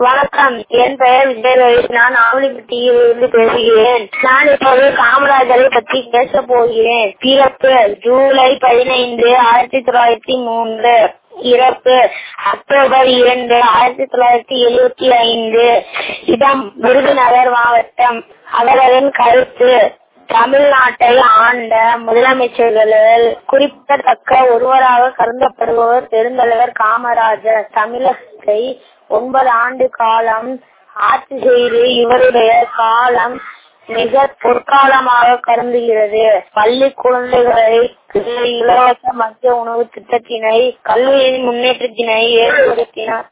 வணக்கம் என் பெயர் விஜயரவி நான் ஆவலிப்பட்டியில் இருந்து பேசுகிறேன் நான் இப்போது காமராஜரை பற்றி பேச போகிறேன் பிறப்பு ஜூலை பதினைந்து ஆயிரத்தி தொள்ளாயிரத்தி மூன்று இறப்பு அக்டோபர் இரண்டு ஆயிரத்தி தொள்ளாயிரத்தி எழுபத்தி ஐந்து இடம் விருதுநகர் மாவட்டம் அவரது கருத்து தமிழ்நாட்டை ஆண்ட முதலமைச்சர்களில் குறிப்பிடத்தக்க ஒருவராக கருதப்படுபவர் பெருந்தலைவர் காமராஜர் தமிழகத்தை ஒன்பது ஆண்டு காலம் ஆட்சி செய்து இவருடைய காலம் மிக பொற்காலமாக கருதுகிறது பள்ளி குழந்தைகளுக்கு இலவச மதிய உணவு திட்டத்தினை கல்வியின் முன்னேற்றத்தினை ஏற்படுத்தினார்